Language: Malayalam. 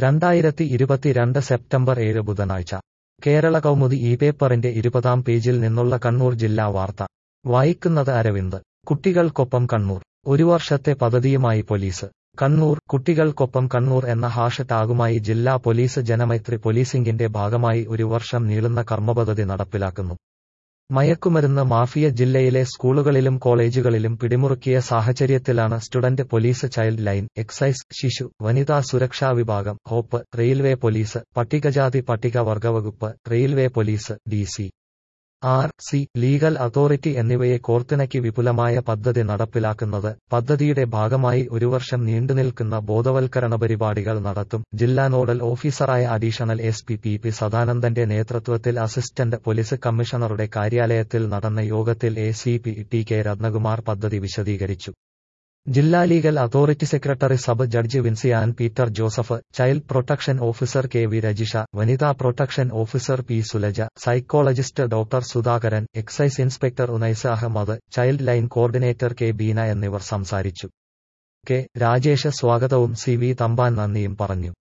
രണ്ടായിരത്തി ഇരുപത്തിരണ്ട് സെപ്റ്റംബർ ഏഴ് ബുധനാഴ്ച കേരള കൗമുദി ഈ പേപ്പറിന്റെ ഇരുപതാം പേജിൽ നിന്നുള്ള കണ്ണൂർ ജില്ലാ വാർത്ത വായിക്കുന്നത് അരവിന്ദ് കുട്ടികൾക്കൊപ്പം കണ്ണൂർ ഒരു വർഷത്തെ പദ്ധതിയുമായി പോലീസ് കണ്ണൂർ കുട്ടികൾക്കൊപ്പം കണ്ണൂർ എന്ന ഹാഷ് ടാഗുമായി ജില്ലാ പോലീസ് ജനമൈത്രി പോലീസിംഗിന്റെ ഭാഗമായി ഒരു വർഷം നീളുന്ന കർമ്മപദ്ധതി നടപ്പിലാക്കുന്നു മയക്കുമരുന്ന് മാഫിയ ജില്ലയിലെ സ്കൂളുകളിലും കോളേജുകളിലും പിടിമുറുക്കിയ സാഹചര്യത്തിലാണ് student police child line excise ശിശു വനിതാ സുരക്ഷാ വിഭാഗം ഹോപ്പ് റെയിൽവേ പോലീസ് പട്ടികജാതി പട്ടികവർഗ വകുപ്പ് railway police D C R C legal authority എന്നിവയെ കോർത്തിണക്കി വിപുലമായ പദ്ധതി നടപ്പിലാക്കുന്നത് പദ്ധതിയുടെ ഭാഗമായി ഒരു വർഷം നീണ്ടുനിൽക്കുന്ന ബോധവൽക്കരണ പരിപാടികൾ നടത്തും ജില്ലാ നോഡൽ ഓഫീസറായ additional S P P P സദാനന്ദന്റെ നേതൃത്വത്തിൽ അസിസ്റ്റന്റ് പോലീസ് കമ്മീഷണറുടെ കാര്യാലയത്തിൽ നടന്ന യോഗത്തിൽ A C P T K Rathnakumar പദ്ധതി വിശദീകരിച്ചു ജില്ലാ legal authority secretary sub judge Vincian Peter Joseph child protection officer K V Rajisha വനിതാ protection officer P Sulaja psychologist doctor Sudhakaran excise inspector Unais Ahammed child line coordinator K Beena എന്നിവർ സംസാരിച്ചു കെ രാജേഷ് സ്വാഗതവും സി വി തമ്പാൻ നന്ദിയും പറഞ്ഞു